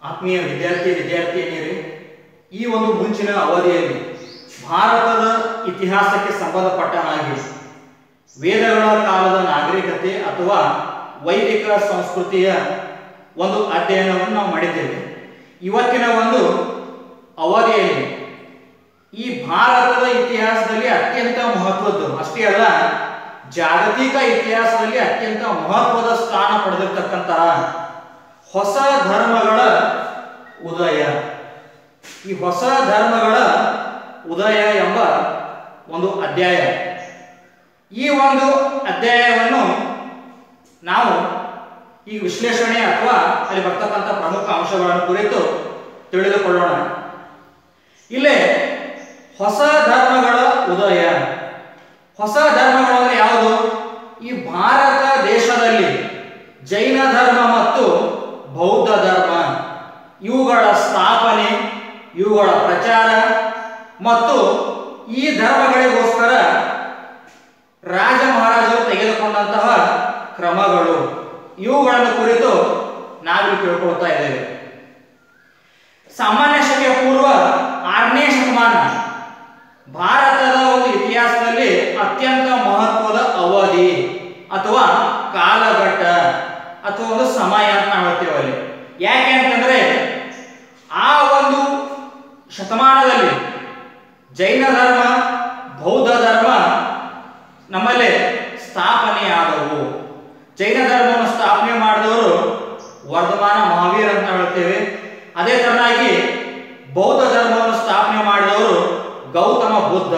ಆತ್ಮೀಯ ವಿದ್ಯಾರ್ಥಿ ವಿದ್ಯಾರ್ಥಿನಿಯರೇ ಈ ಒಂದು ಮುಂಚಿನ ಅವಧಿಯಲ್ಲಿ ಭಾರತದ ಇತಿಹಾಸಕ್ಕೆ ಸಂಬಂಧಪಟ್ಟ ಹಾಗೆ ವೇದಗಳ ಕಾಲದ ನಾಗರಿಕತೆ ಅಥವಾ ವೈದಿಕ ಸಂಸ್ಕೃತಿಯ ಒಂದು ಅಧ್ಯಯನವನ್ನು ನಾವು ಮಾಡಿದ್ದೇವೆ ಇವತ್ತಿನ ಒಂದು ಅವಧಿಯಲ್ಲಿ ಈ ಭಾರತದ ಇತಿಹಾಸದಲ್ಲಿ ಅತ್ಯಂತ ಮಹತ್ವದ್ದು ಅಷ್ಟೇ ಅಲ್ಲ ಜಾಗತಿಕ ಇತಿಹಾಸದಲ್ಲಿ ಅತ್ಯಂತ ಮಹತ್ವದ ಸ್ಥಾನ ಪಡೆದಿರ್ತಕ್ಕಂತಹ ಹೊಸ ಧರ್ಮಗಳ ಉದಯ ಈ ಹೊಸ ಧರ್ಮಗಳ ಉದಯ ಎಂಬ ಒಂದು ಅಧ್ಯಾಯ ಈ ಒಂದು ಅಧ್ಯಾಯವನ್ನು ನಾವು ಈ ವಿಶ್ಲೇಷಣೆ ಅಥವಾ ಅಲ್ಲಿ ಬರ್ತಕ್ಕಂಥ ಪ್ರಮುಖ ಅಂಶಗಳನ್ನು ಕುರಿತು ತಿಳಿದುಕೊಳ್ಳೋಣ ಇಲ್ಲೇ ಹೊಸ ಧರ್ಮಗಳ ಉದಯ ಹೊಸ ಧರ್ಮಗಳು ಅಂದ್ರೆ ಯಾವುದು ಈ ಭಾರತ ದೇಶದಲ್ಲಿ ಜೈನ ಧರ್ಮ ಮತ್ತು ಬೌದ್ಧ ಧರ್ಮ ಇವುಗಳ ಸ್ಥಾಪನೆ ಇವುಗಳ ಪ್ರಚಾರ ಮತ್ತು ಈ ಧರ್ಮಗಳಿಗೋಸ್ಕರ ರಾಜ ಮಹಾರಾಜರು ತೆಗೆದುಕೊಂಡಂತಹ ಕ್ರಮಗಳು ಇವುಗಳನ್ನು ಕುರಿತು ನಾವಿಲ್ಲಿ ತಿಳ್ಕೊಳ್ತಾ ಇದ್ದೇವೆ ಸಾಮಾನ್ಯ ಶಕೆಯ ಪೂರ್ವ ಆರನೇ ಶತಮಾನ ಭಾರತದ ಒಂದು ಇತಿಹಾಸದಲ್ಲಿ ಅತ್ಯಂತ ಮಹತ್ವದ ಅವಧಿ ಅಥವಾ ಕಾಲಘಟ್ಟ ಅಥವಾ ಒಂದು ಸಮಯ ಅಂತ ನಾವು ಹೇಳ್ತೇವೆ ಅಲ್ಲಿ ಯಾಕೆ ಅಂತಂದ್ರೆ ಆ ಒಂದು ಶತಮಾನದಲ್ಲಿ ಜೈನ ಧರ್ಮ ಬೌದ್ಧ ಧರ್ಮ ನಮ್ಮಲ್ಲಿ ಸ್ಥಾಪನೆಯಾದವು ಜೈನ ಧರ್ಮವನ್ನು ಸ್ಥಾಪನೆ ಮಾಡಿದವರು ವರ್ಧಮಾನ ಮಹಾವೀರ್ ಅಂತ ಹೇಳ್ತೇವೆ ಅದೇ ತರನಾಗಿ ಬೌದ್ಧ ಧರ್ಮವನ್ನು ಸ್ಥಾಪನೆ ಮಾಡಿದವರು ಗೌತಮ ಬುದ್ಧ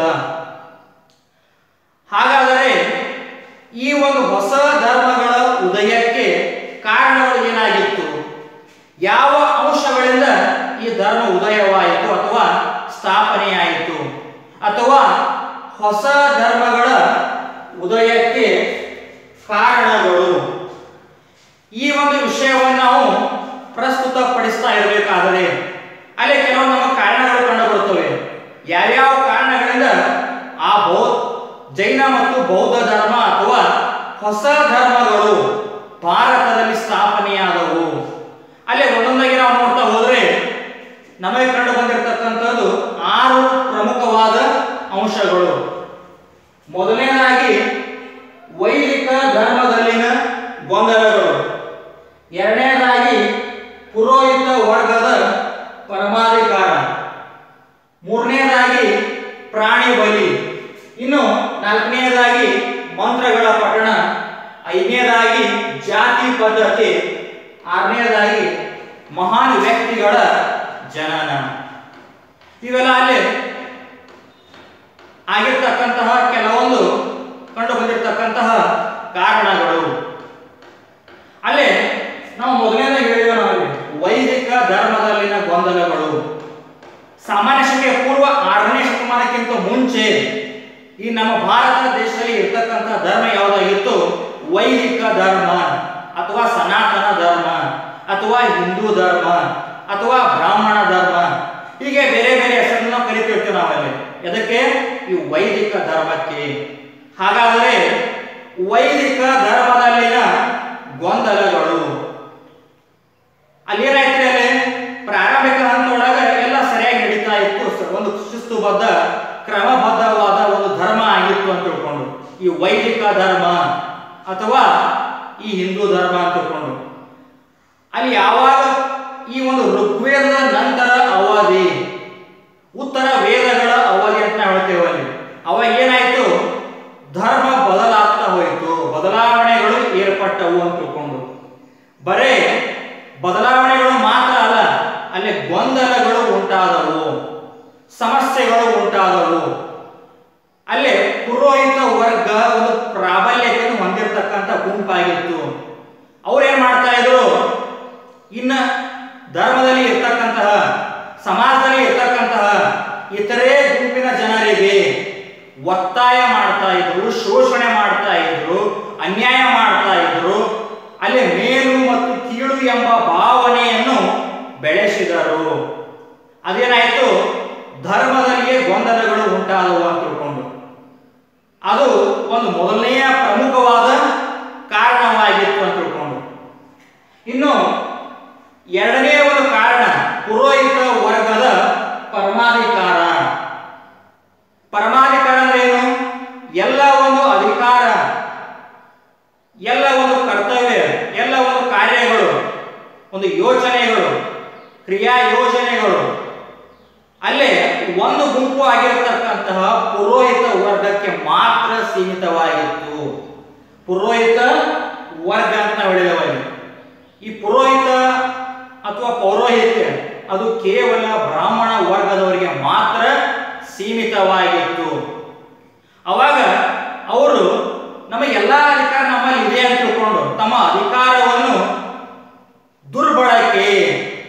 ಹಾಗಾದರೆ ಈ ಒಂದು ಹೊಸ ಧರ್ಮಗಳ ಉದಯಕ್ಕೆ ಕಾರಣಗಳು ಏನಾಗಿತ್ತು ಯಾವ ಅಂಶಗಳಿಂದ ಈ ಧರ್ಮ ಉದಯವಾಯಿತು ಅಥವಾ ಸ್ಥಾಪನೆಯಾಯಿತು ಅಥವಾ ಹೊಸ ಧರ್ಮಗಳ ಉದಯಕ್ಕೆ ಕಾರಣಗಳು ಈ ಒಂದು ವಿಷಯವನ್ನು ನಾವು ಪ್ರಸ್ತುತಪಡಿಸ್ತಾ ಇರಬೇಕಾದರೆ ಅಲ್ಲಿ ಕೆಲವು ನಮ್ಮ ಕಾರಣಗಳು ಕಂಡುಬರುತ್ತವೆ ಯಾವ್ಯಾವ ಕಾರಣಗಳಿಂದ ಆ ಬೌದ್ಧ ಜೈನ ಮತ್ತು ಬೌದ್ಧ ಧರ್ಮ ಅಥವಾ ಹೊಸ ಧರ್ಮಗಳು ಭಾರತದಲ್ಲಿ ಸ್ಥಾಪನೆಯಾದವು ಅಲ್ಲಿ ಒಂದೊಂದಾಗಿ ನಾವು ನೋಡ್ತಾ ಹೋದ್ರೆ ನಮಗೆ ಕಂಡು ಬಂದಿರತಕ್ಕಂಥದ್ದು ಆರು ಪ್ರಮುಖವಾದ ಅಂಶಗಳು ಮೊದಲನೇದಾಗಿ ವೈದಿಕ ಧರ್ಮದಲ್ಲಿನ ಗೊಂದಲಗಳು ಎರಡನೇದಾಗಿ ಪುರೋಹಿತ ವರ್ಗದ ಪರಮಾಧಿಕಾರ ಮೂರನೇದಾಗಿ ಪ್ರಾಣಿ ಬಲಿ ಇನ್ನು ನಾಲ್ಕನೇದಾಗಿ ಮಂತ್ರಗಳ ಪಠಣ ಐದನೇದಾಗಿ ಜಾತಿ ಪದ್ಧತಿ ಆರನೇದಾಗಿ ಮಹಾನ್ ವ್ಯಕ್ತಿಗಳ ಜನನ ಇವೆಲ್ಲ ಅಲ್ಲಿ ಆಗಿರ್ತಕ್ಕಂತಹ ಕೆಲವೊಂದು ಕಂಡು ಬಂದಿರತಕ್ಕಂತಹ ಕಾರಣಗಳು ಅಲ್ಲೇ ನಾವು ಮೊದಲನೇದಾಗಿ ಹೇಳಿದ್ವಿ ನಾವಲ್ಲಿ ವೈದಿಕ ಧರ್ಮದಲ್ಲಿನ ಗೊಂದಲಗಳು ಸಾಮಾನ್ಯ ಶಕೆಯ ಪೂರ್ವ ಆರನೇ ಶತಮಾನಕ್ಕಿಂತ ಮುಂಚೆ ಈ ನಮ್ಮ ಭಾರತ ದೇಶದಲ್ಲಿ ಇರ್ತಕ್ಕಂಥ ಧರ್ಮ ಯಾವುದಾಗಿತ್ತು ವೈದಿಕ ಧರ್ಮ ಅಥವಾ ಸನಾತನ ಧರ್ಮ ಅಥವಾ ಹಿಂದೂ ಧರ್ಮ ಅಥವಾ ಬ್ರಾಹ್ಮಣ ಧರ್ಮ ಹೀಗೆ ಬೇರೆ ಬೇರೆ ಹೆಸರನ್ನು ನಾವು ಕರಿತಿರ್ತೀವಿ ನಾವಲ್ಲಿ ಎದಕ್ಕೆ ಈ ವೈದಿಕ ಧರ್ಮಕ್ಕೆ ಹಾಗಾದರೆ ವೈದಿಕ ಧರ್ಮದಲ್ಲಿನ ಗೊಂದಲಗಳು ಅಲ್ಲಿ ಏನಾಯ್ತು ಅಲ್ಲಿ ಪ್ರಾರಂಭಿಕ ಹಂತದೊಳಗೆ ಎಲ್ಲ ಸರಿಯಾಗಿ ನಡೀತಾ ಇತ್ತು ಸ- ಒಂದು ಶಿಸ್ತುಬದ್ಧ ಕ್ರಮಬದ್ಧವಾದ ಒಂದು ಧರ್ಮ ಆಗಿತ್ತು ಅಂತ ತಿಳ್ಕೊಂಡು ಈ ವೈದಿಕ ಧರ್ಮ ಅಥವಾ ಈ ಹಿಂದೂ ಧರ್ಮ ಅಂತ ತಿಳ್ಕೊಂಡು ಅಲ್ಲಿ ಯಾವಾಗ ಈ ಒಂದು ಋಗ್ವೇದದ ನಂತರ ಅವಧಿ ಉತ್ತರ ವೇದಗಳ ಅವಧಿ ಅಂತ ನಾವು ಹೇಳ್ತೇವೆ ಅಲ್ಲಿ ಅವಾಗ ಏನಾಯ್ತು ಧರ್ಮ ಬದಲಾಗ್ತಾ ಹೋಯಿತು ಬದಲಾವಣೆಗಳು ಏರ್ಪಟ್ಟವು ಅಂತ ತಿಳ್ಕೊಂಡು ಬರೇ ಬದಲಾವಣೆಗಳು ಮಾತ್ರ ಅಲ್ಲ ಅಲ್ಲಿ ಗೊಂದಲಗಳು ಉಂಟಾದವು ಸಮಸ್ಯೆಗಳು ಉಂಟಾದವು ಅಲ್ಲಿ ಪುರೋಹಿತ ವರ್ಗ ಒಂದು ಪ್ರಾಬಲ್ಯತೆಯನ್ನು ಹೊಂದಿರತಕ್ಕಂಥ ಗುಂಪಾಗಿತ್ತು ಅವ್ರು ಏನ್ ಮಾಡ್ತಾ ಇದ್ರು ಇನ್ನ ಧರ್ಮದಲ್ಲಿ ಇರ್ತಕ್ಕಂತಹ ಸಮಾಜದಲ್ಲಿ ಇರ್ತಕ್ಕಂತಹ ಇತರೆ ಗುಂಪಿನ ಜನರಿಗೆ ಒತ್ತಾಯ ಮಾಡ್ತಾ ಇದ್ರು ಶೋಷಣೆ ಮಾಡ್ತಾ ಇದ್ರು ಅನ್ಯಾಯ ಮಾಡ್ತಾ ಇದ್ರು ಅಲ್ಲಿ ಮೇಲು ಮತ್ತು ಕೀಳು ಎಂಬ ಭಾವನೆಯನ್ನು ಬೆಳೆಸಿದರು ಅದೇನಾಯ್ತು ಧರ್ಮದಲ್ಲಿಯೇ ಗೊಂದಲಗಳು ಉಂಟಾದವು ಅಂತ ತಿಳ್ಕೊಂಡು ಅದು ಒಂದು ಮೊದಲನೆಯ ಪ್ರಮುಖವಾದ ಕಾರಣವಾಗಿತ್ತು ಅಂತ ತಿಳ್ಕೊಂಡು ಇನ್ನು ಎರಡನೇ ಒಂದು ಕಾರಣ ಎಲ್ಲ ಒಂದು ಕರ್ತವ್ಯ ಎಲ್ಲ ಒಂದು ಕಾರ್ಯಗಳು ಒಂದು ಯೋಚನೆಗಳು ಕ್ರಿಯಾ ಯೋಜನೆಗಳು ಅಲ್ಲೇ ಒಂದು ಗುಂಪು ಆಗಿರತಕ್ಕಂತಹ ಪುರೋಹಿತ ವರ್ಗಕ್ಕೆ ಮಾತ್ರ ಸೀಮಿತವಾಗಿತ್ತು ಪುರೋಹಿತ ವರ್ಗ ಅಂತ ನಾವು ಹೇಳಿದವಲ್ಲಿ ಈ ಪುರೋಹಿತ ಅಥವಾ ಪೌರೋಹಿತ್ಯ ಅದು ಕೇವಲ ಬ್ರಾಹ್ಮಣ ವರ್ಗದವರಿಗೆ ಮಾತ್ರ ಸೀಮಿತವಾಗಿತ್ತು ಅವಾಗ ಅವರು ನಮ್ಮ ಎಲ್ಲ ಅಧಿಕಾರ ನಮ್ಮಲ್ಲಿ ಇದೆ ಅಂತ ತಿಳ್ಕೊಂಡು ತಮ್ಮ ಅಧಿಕಾರವನ್ನು ದುರ್ಬಳಕೆ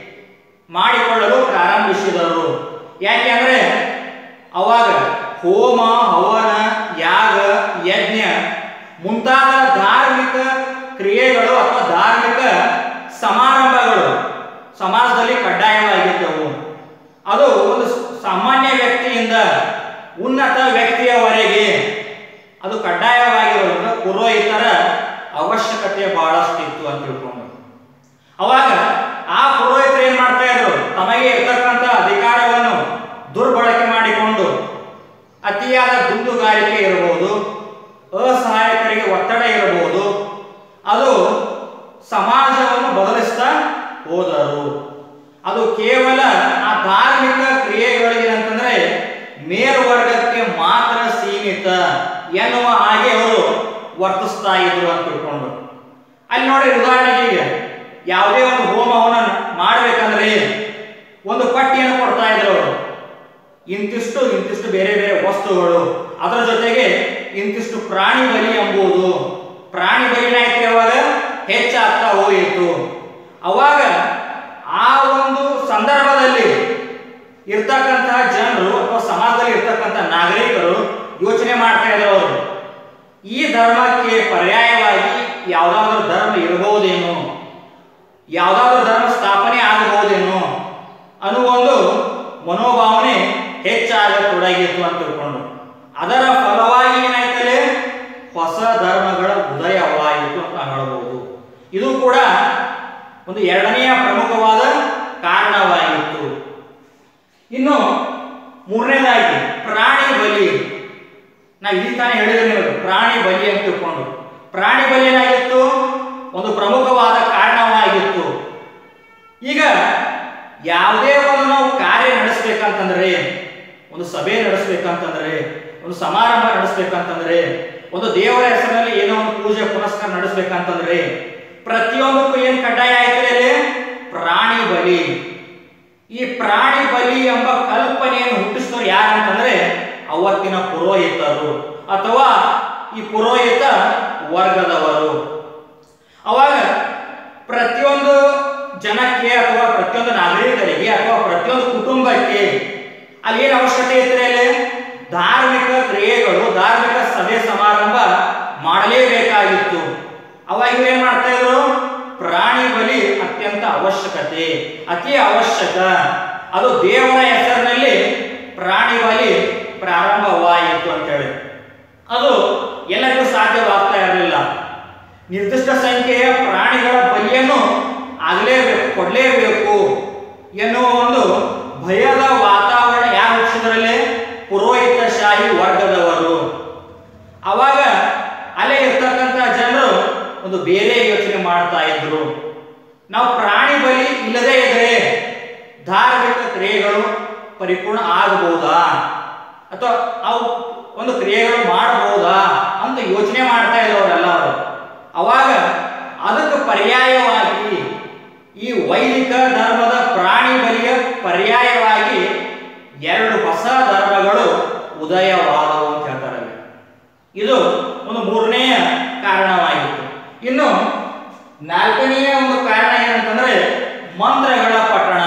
ಮಾಡಿಕೊಳ್ಳಲು ಪ್ರಾರಂಭಿಸಿದರು ಯಾಕೆ ಅಂದ್ರೆ ಅವಾಗ ಹೋಮ ಹವನ ಯಾಗ ಯಜ್ಞ ಮುಂತಾದ ಧಾರ್ಮಿಕ ಕ್ರಿಯೆಗಳು ಅಥವಾ ಧಾರ್ಮಿಕ ಸಮಾರಂಭಗಳು ಸಮಾಜದಲ್ಲಿ ಕಡ್ಡಾಯವಾಗಿದ್ದವು ಅದು ಒಂದು ಸಾಮಾನ್ಯ ವ್ಯಕ್ತಿಯಿಂದ ಉನ್ನತ ವ್ಯಕ್ತಿಯವರೆಗೆ ಅದು ಕಡ್ಡಾಯವಾಗಿರೋದ್ರಿಂದ ಪುರೋಹಿತರ ಅವಶ್ಯಕತೆ ಬಹಳಷ್ಟಿತ್ತು ಅಂತ ತಿಳ್ಕೊಂಡು ಅವಾಗ ಆ ಪುರೋಹಿತರು ಏನ್ ಮಾಡ್ತಾ ಇದ್ರು ತಮಗೆ ಇರ್ತಕ್ಕಂಥ ಅಧಿಕಾರವನ್ನು ದುರ್ಬಳಕೆ ಮಾಡಿಕೊಂಡು ಅತಿಯಾದ ದುಂದುಗಾರಿಕೆ ಇರಬಹುದು ಅಸಹಾಯಕರಿಗೆ ಒತ್ತಡ ಇರಬಹುದು ಅದು ಸಮಾಜವನ್ನು ಬದಲಿಸ್ತಾ ಹೋದರು ಅದು ಕೇವಲ ಆ ಧಾರ್ಮಿಕ ಕ್ರಿಯೆಗಳಿಗೆ ಅಂತಂದ್ರೆ ಮೇಲ್ವರ್ಗಕ್ಕೆ ಮಾತ್ರ ಸೀಮಿತ ಎನ್ನುವ ಹಾಗೆ ಅವರು ವರ್ತಿಸ್ತಾ ಇದ್ರು ಅಂತ ತಿಳ್ಕೊಂಡು ಅಲ್ಲಿ ನೋಡಿ ಉದಾಹರಣೆಗೆ ಈಗ ಯಾವುದೇ ಒಂದು ಹೋಮವನ್ನು ಮಾಡಬೇಕಂದ್ರೆ ಒಂದು ಪಟ್ಟಿಯನ್ನು ಕೊಡ್ತಾ ಇದ್ರು ಅವರು ಇಂತಿಷ್ಟು ಇಂತಿಷ್ಟು ಬೇರೆ ಬೇರೆ ವಸ್ತುಗಳು ಅದರ ಜೊತೆಗೆ ಇಂತಿಷ್ಟು ಪ್ರಾಣಿ ಬಲಿ ಎಂಬುದು ಪ್ರಾಣಿ ಬಲಿನಾಯ್ತು ಯಾವಾಗ ಹೆಚ್ಚಾಗ್ತಾ ಹೋಯಿತು ಅವಾಗ ಆ ಒಂದು ಸಂದರ್ಭದಲ್ಲಿ ಇರ್ತಕ್ಕಂತಹ ಜನರು ಅಥವಾ ಸಮಾಜದಲ್ಲಿ ಇರ್ತಕ್ಕಂಥ ನಾಗರಿಕರು ಯೋಚನೆ ಮಾಡ್ತಾ ಇದ್ರು ಅವರು ಈ ಧರ್ಮಕ್ಕೆ ಪರ್ಯಾಯವಾಗಿ ಯಾವುದಾದ್ರೂ ಧರ್ಮ ಇರಬಹುದೇನೋ ಯಾವುದಾದ್ರೂ ಧರ್ಮ ಸ್ಥಾಪನೆ ಆಗಬಹುದೇನೋ ಅನ್ನುವ ಒಂದು ಮನೋಭಾವನೆ ಹೆಚ್ಚಾಗತೊಡಗಿತ್ತು ಅಂತ ತಿಳ್ಕೊಂಡು ಅದರ ಫಲವಾಗಿ ಏನಾಯ್ತಲ್ಲಿ ಹೊಸ ಧರ್ಮಗಳ ಉದಯವಾಯಿತು ಅಂತ ಹೇಳಬಹುದು ಇದು ಕೂಡ ಒಂದು ಎರಡನೆಯ ಪ್ರಮುಖವಾದ ಕಾರಣವಾಗಿತ್ತು ಇನ್ನು ಮೂರನೇದಾಗಿ ಪ್ರಾಣಿ ಬಲಿ ನಾ ಇಲ್ಲಿ ತಾನೇ ಹೇಳಿದ್ರೆ ನಿಮಗೆ ಪ್ರಾಣಿ ಬಲಿ ಅಂತ ತಿಳ್ಕೊಂಡು ಪ್ರಾಣಿ ಬಲಿ ಏನಾಗಿತ್ತು ಒಂದು ಪ್ರಮುಖವಾದ ಕಾರಣವಾಗಿತ್ತು ಈಗ ಯಾವುದೇ ಒಂದು ನಾವು ಕಾರ್ಯ ನಡೆಸ್ಬೇಕಂತಂದ್ರೆ ಒಂದು ಸಭೆ ನಡೆಸ್ಬೇಕಂತಂದ್ರೆ ಒಂದು ಸಮಾರಂಭ ನಡೆಸ್ಬೇಕಂತಂದ್ರೆ ಒಂದು ದೇವರ ಹೆಸರಿನಲ್ಲಿ ಏನೋ ಒಂದು ಪೂಜೆ ಪುನಸ್ಕಾರ ನಡೆಸ್ಬೇಕಂತಂದ್ರೆ ಪ್ರತಿಯೊಂದಕ್ಕೂ ಏನ್ ಕಡ್ಡಾಯ ಆಯ್ತು ಅಲ್ಲಿ ಪ್ರಾಣಿ ಬಲಿ ಈ ಪ್ರಾಣಿ ಬಲಿ ಎಂಬ ಕಲ್ಪನೆಯನ್ನು ಹುಟ್ಟಿಸಿದವರು ಯಾರಂತಂದ್ರೆ ಅವತ್ತಿನ ಪುರೋಹಿತರು ಅಥವಾ ಈ ಪುರೋಹಿತ ವರ್ಗದವರು ಅವಾಗ ಪ್ರತಿಯೊಂದು ಜನಕ್ಕೆ ಅಥವಾ ಪ್ರತಿಯೊಂದು ನಾಗರಿಕರಿಗೆ ಅಥವಾ ಪ್ರತಿಯೊಂದು ಕುಟುಂಬಕ್ಕೆ ಅಲ್ಲಿ ಏನು ಅವಶ್ಯಕತೆ ಇತ್ತು ಅಲ್ಲಿ ಧಾರ್ಮಿಕ ಕ್ರಿಯೆಗಳು ಧಾರ್ಮಿಕ ಸಭೆ ಸಮಾರಂಭ ಮಾಡಲೇಬೇಕಾಗಿತ್ತು ಅವಾಗ ಇವ್ರು ಏನ್ ಮಾಡ್ತಾ ಇದ್ರು ಪ್ರಾಣಿ ಬಲಿ ಅತ್ಯಂತ ಅವಶ್ಯಕತೆ ಅತಿ ಅವಶ್ಯಕ ಅದು ದೇವರ ಹೆಸರಿನಲ್ಲಿ ಪ್ರಾಣಿ ಬಲಿ ಪ್ರಾರಂಭವಾಯಿತು ಅಂತೇಳಿ ಅದು ಎಲ್ಲರಿಗೂ ಸಾಧ್ಯವಾಗ್ತಾ ಇರಲಿಲ್ಲ ನಿರ್ದಿಷ್ಟ ಸಂಖ್ಯೆಯ ಪ್ರಾಣಿಗಳ ಬಲಿಯನ್ನು ಆಗಲೇಬೇಕು ಕೊಡಲೇಬೇಕು ಎನ್ನುವ ಒಂದು ಭಯದ ವಾತಾವರಣ ಯಾರು ಹುಟ್ಟಿಸಿದ್ರಲ್ಲಿ ಪುರೋಹಿತ ಶಾಹಿ ವರ್ಗದವರು ಅವಾಗ ಅಲ್ಲೇ ಇರ್ತಕ್ಕಂಥ ಜನರು ಒಂದು ಬೇರೆ ಯೋಚನೆ ಮಾಡ್ತಾ ಇದ್ರು ನಾವು ಪ್ರಾಣಿ ಬಲಿ ಇಲ್ಲದೆ ಇದ್ರೆ ಧಾರ್ಮಿಕ ಕ್ರಿಯೆಗಳು ಪರಿಪೂರ್ಣ ಆಗಬಹುದಾ ಅಥವಾ ಅವು ಒಂದು ಕ್ರಿಯೆಗಳು ಮಾಡಬಹುದಾ ಅಂತ ಯೋಚನೆ ಮಾಡ್ತಾ ಇದ್ದವರೆಲ್ಲ ಅವರು ಅವಾಗ ಅದಕ್ಕೆ ಪರ್ಯಾಯವಾಗಿ ಈ ವೈದಿಕ ಧರ್ಮದ ಪ್ರಾಣಿ ಬಲಿಯ ಪರ್ಯಾಯವಾಗಿ ಎರಡು ಹೊಸ ಧರ್ಮಗಳು ಉದಯವಾದವು ಅಂತ ಹೇಳ್ತಾರೆ ಅಲ್ಲಿ. ಇದು ಒಂದು ಮೂರನೆಯ ಕಾರಣವಾಗಿತ್ತು ಇನ್ನು ನಾಲ್ಕನೆಯ ಒಂದು ಕಾರಣ ಏನಂತಂದ್ರೆ ಮಂತ್ರಗಳ ಪಠಣ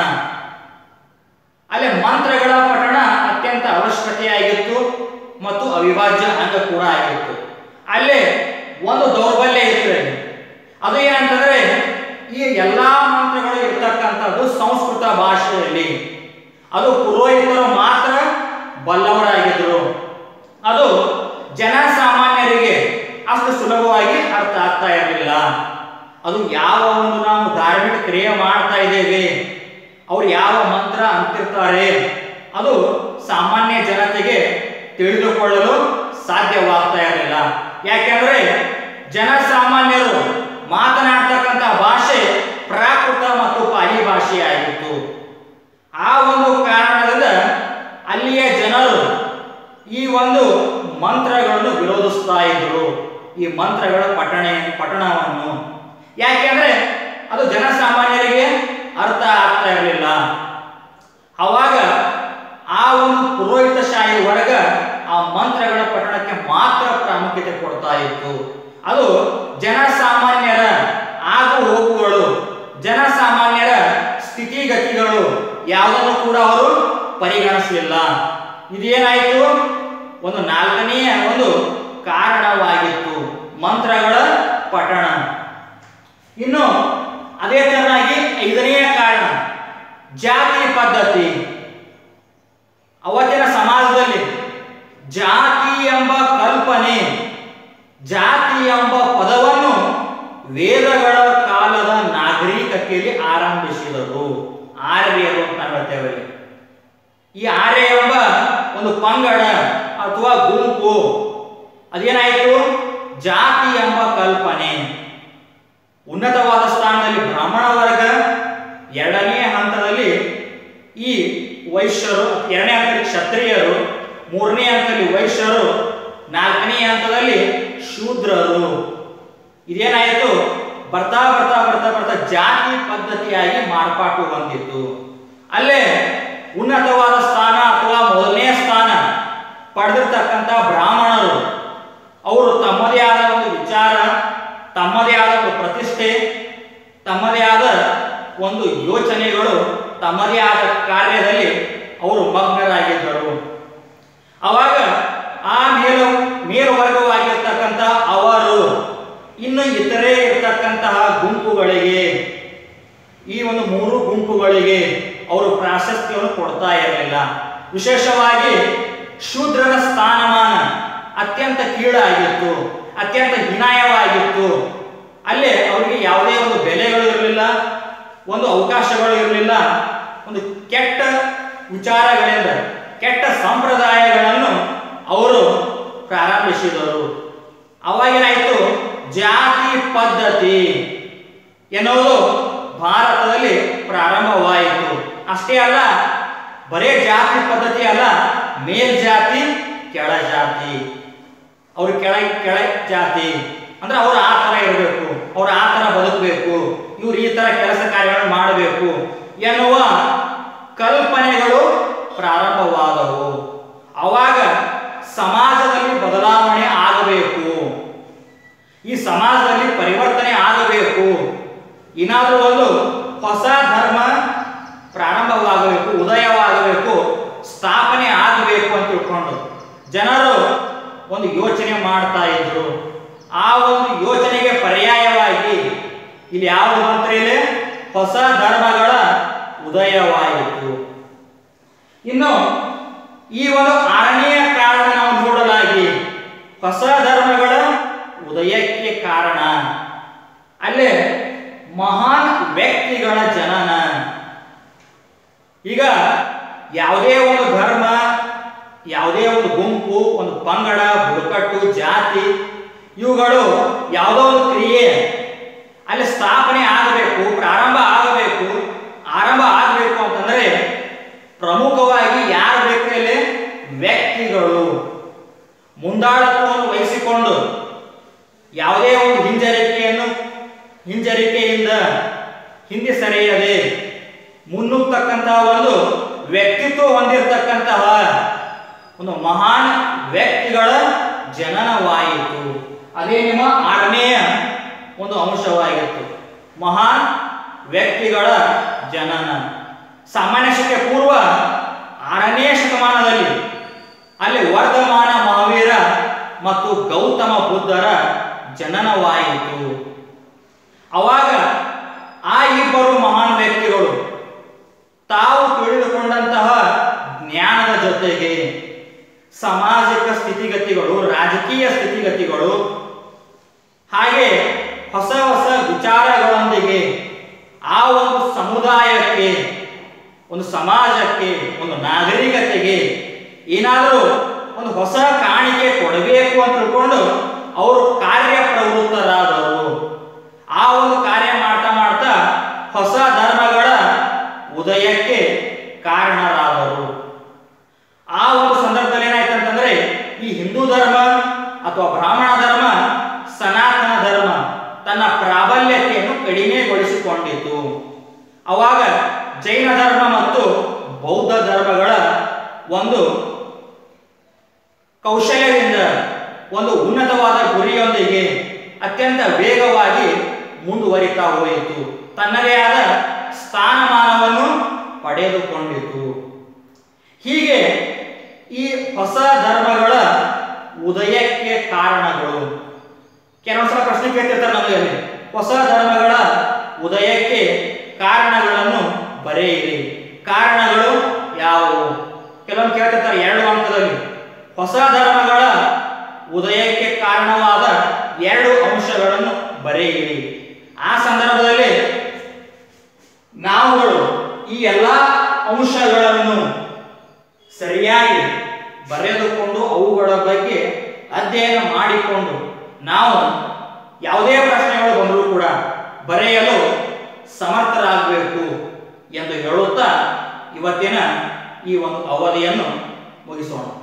ಅಲ್ಲಿ ಮಂತ್ರಗಳ ಪಠಣ ಅತ್ಯಂತ ಅವಶ್ಯಕತೆಯಾಗಿತ್ತು ಮತ್ತು ಅವಿಭಾಜ್ಯ ಅಂಗ ಕೂಡ ಆಗಿತ್ತು ಅಲ್ಲಿ ಒಂದು ದೌರ್ಬಲ್ಯ ಇತ್ತು ಅಲ್ಲಿ. ಅದು ಏನಂತಂದ್ರೆ ಈ ಎಲ್ಲಾ ಮಂತ್ರಗಳು ಇರ್ತಕ್ಕಂಥದ್ದು ಸಂಸ್ಕೃತ ಭಾಷೆಯಲ್ಲಿ ಅದು ಪುರೋಹಿತರು ಮಾತ್ರ ಬಲ್ಲವರಾಗಿದ್ರು ಅದು ಜನಸಾಮಾನ್ಯರಿಗೆ ಅಷ್ಟು ಸುಲಭವಾಗಿ ಅರ್ಥ ಆಗ್ತಾ ಇರಲಿಲ್ಲ ಅದು ಯಾವ ಒಂದು ನಾವು ಧಾರ್ಮಿಕ ಕ್ರಿಯೆ ಮಾಡ್ತಾ ಇದ್ದೇವೆ ಅವ್ರು ಯಾವ ಮಂತ್ರ ಅಂತಿರ್ತಾರೆ ಅದು ಸಾಮಾನ್ಯ ಜನತೆಗೆ ತಿಳಿದುಕೊಳ್ಳಲು ಸಾಧ್ಯವಾಗ್ತಾ ಇರಲಿಲ್ಲ ಯಾಕೆಂದ್ರೆ ಜನಸಾಮಾನ್ಯರು ಮಾತನಾಡ್ತಕ್ಕಂಥ ಭಾಷೆ ಪ್ರಾಕೃತ ಮತ್ತು ಪಾಲಿ ಭಾಷೆಯಾಗಿತ್ತು ಆ ಒಂದು ಕಾರಣದಿಂದ ಅಲ್ಲಿಯ ಜನರು ಈ ಒಂದು ಮಂತ್ರಗಳನ್ನು ವಿರೋಧಿಸ್ತಾ ಇದ್ರು ಈ ಮಂತ್ರಗಳ ಪಠಣ ಪಠಣವನ್ನು ಯಾಕೆಂದ್ರೆ ಅದು ಜನಸಾಮಾನ್ಯರಿಗೆ ಅರ್ಥ ಆಗ್ತಾ ಇರಲಿಲ್ಲ ಅವಾಗ ಆ ಒಂದು ಪುರೋಹಿತಶಾಹಿ ವರ್ಗ ಆ ಮಂತ್ರಗಳ ಪಠಣಕ್ಕೆ ಮಾತ್ರ ಪ್ರಾಮುಖ್ಯತೆ ಕೊಡ್ತಾ ಇತ್ತು ಅದು ಜನಸಾಮಾನ್ಯರ ಆಗು ಹೋಗುಗಳು ಜನಸಾಮಾನ್ಯರ ಸ್ಥಿತಿಗತಿಗಳು ಯಾವುದನ್ನು ಕೂಡ ಅವರು ಪರಿಗಣಿಸಲಿಲ್ಲ ಇದೇನಾಯಿತು ಒಂದು ನಾಲ್ಕನೆಯ ಒಂದು ಕಾರಣವಾಗಿತ್ತು ಮಂತ್ರಗಳ ಪಠಣ ಇನ್ನು ಅದೇ ತರನಾಗಿ ಐದನೆಯ ಕಾರಣ ಜಾತಿ ಪದ್ಧತಿ ಅವತ್ತಿನ ಸಮಾಜದಲ್ಲಿ ಜಾತಿ ಎಂಬ ಕಲ್ಪನೆ ಜಾತಿ ಎಂಬ ಪದವನ್ನು ವೇದಗಳ ಕಾಲದ ನಾಗರಿಕತೆಯಲ್ಲಿ ಆರಂಭಿಸಿದರು ಆರ್ಯರು ಅಂತ ನಾವು ಹೇಳ್ತೇವೆ ಇಲ್ಲಿ. ಈ ಆರ್ಯ ಎಂಬ ಒಂದು ಪಂಗಡ ಅಥವಾ ಗುಂಪು ಅದೇನಾಯಿತು ಜಾತಿ ಎಂಬ ಕಲ್ಪನೆ ಉನ್ನತವಾದ ಸ್ಥಾನದಲ್ಲಿ ಬ್ರಾಹ್ಮಣ ವರ್ಗ ಎರಡನೇ ಹಂತದಲ್ಲಿ ಈ ವೈಶ್ಯರು ಎರಡನೇ ಹಂತದಲ್ಲಿ ಕ್ಷತ್ರಿಯರು ಮೂರನೇ ಹಂತದಲ್ಲಿ ವೈಶ್ಯರು ನಾಲ್ಕನೇ ಹಂತದಲ್ಲಿ ಶೂದ್ರರು ಇದೇನಾಯಿತು ಬರ್ತಾ ಬರ್ತಾ ಬರ್ತಾ ಬರ್ತಾ ಜಾತಿ ಪದ್ಧತಿಯಾಗಿ ಮಾರ್ಪಾಟು ಹೊಂದಿತ್ತು ಅಲ್ಲೇ ಉನ್ನತವಾದ ಸ್ಥಾನ ಅಥವಾ ಮೊದಲನೇ ಸ್ಥಾನ ಪಡೆದಿರ್ತಕ್ಕಂಥ ಬ್ರಾಹ್ಮಣರು ಅವರು ತಮ್ಮದೇ ಆದ ಒಂದು ವಿಚಾರ ತಮ್ಮದೇ ಆದ ಒಂದು ಪ್ರತಿಷ್ಠೆ ತಮ್ಮದೇ ಆದ ಒಂದು ಯೋಚನೆಗಳು ತಮ್ಮದೇ ಆದ ಕಾರ್ಯದಲ್ಲಿ ಅವರು ಮಗ್ನರಾಗಿದ್ದರು ಅವಾಗ ಆ ಮೇಲು ಮೇಲ್ವರ್ಗವಾಗಿರ್ತಕ್ಕಂಥ ಅವರು ಇನ್ನು ಇತರೆ ಇರ್ತಕ್ಕಂತಹ ಗುಂಪುಗಳಿಗೆ ಈ ಒಂದು ಮೂರು ಗುಂಪುಗಳಿಗೆ ಅವರು ಪ್ರಾಶಸ್ತ್ಯವನ್ನು ಕೊಡ್ತಾ ಇರಲಿಲ್ಲ ವಿಶೇಷವಾಗಿ ಶೂದ್ರರ ಸ್ಥಾನಮಾನ ಅತ್ಯಂತ ಕೀಳಾಗಿತ್ತು ಅತ್ಯಂತ ಹೀನಾಯವಾಗಿತ್ತು ಅಲ್ಲೇ ಅವರಿಗೆ ಯಾವುದೇ ಒಂದು ಬೆಲೆಗಳು ಇರಲಿಲ್ಲ ಒಂದು ಅವಕಾಶಗಳು ಇರಲಿಲ್ಲ ಒಂದು ಕೆಟ್ಟ ವಿಚಾರಗಳಿಂದ ಕೆಟ್ಟ ಸಂಪ್ರದಾಯಗಳನ್ನು ಅವರು ಪ್ರಾರಂಭಿಸಿದರು ಅವಾಗೇನಾಯಿತು ಜಾತಿ ಪದ್ಧತಿ ಎನ್ನುವುದು ಭಾರತದಲ್ಲಿ ಪ್ರಾರಂಭವಾಯಿತು ಅಷ್ಟೇ ಅಲ್ಲ ಬರೇ ಜಾತಿ ಪದ್ಧತಿ ಅಲ್ಲ ಮೇಲ್ಜಾತಿ ಕೆಳ ಜಾತಿ ಅವ್ರು ಕೆಳ ಕೆಳ ಜಾತಿ ಅಂದ್ರೆ ಅವ್ರು ಆ ಥರ ಇರಬೇಕು ಅವ್ರು ಆ ಥರ ಬದುಕಬೇಕು ಇವ್ರು ಈ ಥರ ಕೆಲಸ ಕಾರ್ಯಗಳನ್ನು ಮಾಡಬೇಕು ಎನ್ನುವ ಕಲ್ಪನೆಗಳು ಪ್ರಾರಂಭವಾದವು ಅವಾಗ ಸಮಾಜದಲ್ಲಿ ಬದಲಾವಣೆ ಆಗಬೇಕು ಈ ಸಮಾಜದಲ್ಲಿ ಪರಿವರ್ತನೆ ಆಗಬೇಕು ಏನಾದರೂ ಒಂದು ಹೊಸ ಧರ್ಮ ಪ್ರಾರಂಭವಾಗಬೇಕು ಉದಯವಾಗಬೇಕು ಸ್ಥಾಪನೆ ಆಗಬೇಕು ಅಂತ ತಿಳ್ಕೊಂಡು ಜನರು ಒಂದು ಯೋಚನೆ ಮಾಡ್ತಾ ಇದ್ರು ಆ ಒಂದು ಯೋಚನೆಗೆ ಪರ್ಯಾಯವಾಗಿ ಇಲ್ಲಿ ಯಾವುದು ಮಂತ್ರ ಇಲ್ಲಿ ಹೊಸ ಧರ್ಮಗಳ ಉದಯವಾಯಿತು ಇನ್ನು ಈ ಒಂದು ಆರನೆಯ ಕಾರಣ ನಾವು ನೋಡಲಾಗಿ ಹೊಸ ಧರ್ಮಗಳ ಉದಯಕ್ಕೆ ಕಾರಣ ಅಲ್ಲೇ ಮಹಾನ್ ವ್ಯಕ್ತಿಗಳ ಜನನ ಈಗ ಯಾವುದೇ ಒಂದು ಧರ್ಮ ಯಾವುದೇ ಒಂದು ಗುಂಪು ಒಂದು ಪಂಗಡ ಬುಡಕಟ್ಟು ಜಾತಿ ಇವುಗಳು ಯಾವುದೋ ಒಂದು ಕ್ರಿಯೆ ಅಲ್ಲಿ ಸ್ಥಾಪನೆ ಆಗಬೇಕು ಪ್ರಾರಂಭ ಆಗಬೇಕು ಆರಂಭ ಆಗಬೇಕು ಅಂತಂದ್ರೆ ಪ್ರಮುಖವಾಗಿ ಯಾರು ಬೇಕು ಇಲ್ಲಿ ವ್ಯಕ್ತಿಗಳು ಮುಂದಾಳತ್ವವನ್ನು ವಹಿಸಿಕೊಂಡು ಯಾವುದೇ ಒಂದು ಹಿಂಜರಿಕೆಯನ್ನು ಹಿಂಜರಿಕೆಯಿಂದ ಹಿಂದೆ ಸರಿಯದೆ ಮುನ್ನುಗ್ತಕ್ಕಂತಹ ಒಂದು ವ್ಯಕ್ತಿತ್ವ ಹೊಂದಿರತಕ್ಕಂತಹ ಒಂದು ಮಹಾನ್ ವ್ಯಕ್ತಿಗಳ ಜನನವಾಯಿತು ಅದೇ ನಿಮ್ಮ ಆರನೆಯ ಒಂದು ಅಂಶವಾಗಿತ್ತು ಮಹಾನ್ ವ್ಯಕ್ತಿಗಳ ಜನನ ಸಾಮಾನ್ಯ ಶಕೆ ಪೂರ್ವ ಆರನೇ ಶತಮಾನದಲ್ಲಿ ಅಲ್ಲಿ ವರ್ಧಮಾನ ಮಹಾವೀರ ಮತ್ತು ಗೌತಮ ಬುದ್ಧರ ಜನನವಾಯಿತು ಅವಾಗ ಆ ಇಬ್ಬರು ಮಹಾನ್ ವ್ಯಕ್ತಿಗಳು ತಾವು ತಿಳಿದುಕೊಂಡಂತಹ ಜ್ಞಾನದ ಜೊತೆಗೆ ಸಾಮಾಜಿಕ ಸ್ಥಿತಿಗತಿಗಳು ರಾಜಕೀಯ ಸ್ಥಿತಿಗತಿಗಳು ಹಾಗೆ ಹೊಸ ಹೊಸ ವಿಚಾರಗಳೊಂದಿಗೆ ಆ ಒಂದು ಸಮುದಾಯಕ್ಕೆ ಒಂದು ಸಮಾಜಕ್ಕೆ ಒಂದು ನಾಗರಿಕತೆಗೆ ಏನಾದರೂ ಒಂದು ಹೊಸ ಕಾಣಿಕೆ ಕೊಡಬೇಕು ಅಂತ ತಿಳ್ಕೊಂಡು ಅವರು ಕಾರ್ಯಪ್ರವೃತ್ತರಾದರು ಆ ಒಂದು ಕಾರ್ಯ ಮಾಡ್ತಾ ಮಾಡ್ತಾ ಹೊಸ ಧರ್ಮಗಳ ಉದಯಕ್ಕೆ ಕಾರಣರಾದರು ಆ ಒಂದು ಸಂದರ್ಭದಲ್ಲಿ ಏನಾಯ್ತು ಅಂತಂದ್ರೆ ಈ ಹಿಂದೂ ಧರ್ಮ ಅಥವಾ ಬ್ರಾಹ್ಮಣ ಧರ್ಮ ಸನಾತನ ಧರ್ಮ ತನ್ನ ಪ್ರಾಬಲ್ಯತೆಯನ್ನು ಕಡಿಮೆಗೊಳಿಸಿಕೊಂಡಿತು ಅವಾಗ ಜೈನ ಧರ್ಮ ಮತ್ತು ಬೌದ್ಧ ಧರ್ಮಗಳ ಒಂದು ಕೌಶಲ್ಯದಿಂದ ಒಂದು ಉನ್ನತವಾದ ಗುರಿಯೊಂದಿಗೆ ಅತ್ಯಂತ ವೇಗವಾಗಿ ಮುಂದುವರಿತಾ ಹೋಯಿತು ತನ್ನದೇ ಆದ ಸ್ಥಾನಮಾನವನ್ನು ಪಡೆದುಕೊಂಡಿತು ಹೀಗೆ ಈ ಹೊಸ ಧರ್ಮಗಳ ಉದಯಕ್ಕೆ ಕಾರಣಗಳು ಕೆಲವೊಂದು ಸಲ ಪ್ರಶ್ನೆ ಕೇಳ್ತಿರ್ತಾರೆ ನಮಗೆ ಅಲ್ಲಿ ಹೊಸ ಧರ್ಮಗಳ ಉದಯಕ್ಕೆ ಕಾರಣಗಳನ್ನು ಬರೆಯಿರಿ ಕಾರಣಗಳು ಯಾವುವು ಕೆಲವೊಂದು ಕೇಳ್ತಿರ್ತಾರೆ ಎರಡು ಅಂಕದಲ್ಲಿ ಹೊಸ ಧರ್ಮಗಳ ಉದಯಕ್ಕೆ ಕಾರಣವಾದ ಎರಡು ಅಂಶಗಳನ್ನು ಬರೆಯಿರಿ ಆ ಸಂದರ್ಭದಲ್ಲಿ ನಾವುಗಳು ಈ ಎಲ್ಲ ಅಂಶಗಳನ್ನು ಸರಿಯಾಗಿ ಬರೆದುಕೊಂಡು ಅವುಗಳ ಬಗ್ಗೆ ಅಧ್ಯಯನ ಮಾಡಿಕೊಂಡು ನಾವು ಯಾವುದೇ ಪ್ರಶ್ನೆಗಳು ಬಂದರೂ ಕೂಡ ಬರೆಯಲು ಸಮರ್ಥರಾಗಬೇಕು ಎಂದು ಹೇಳುತ್ತಾ ಇವತ್ತಿನ ಈ ಒಂದು ಅವಧಿಯನ್ನು ಮುಗಿಸೋಣ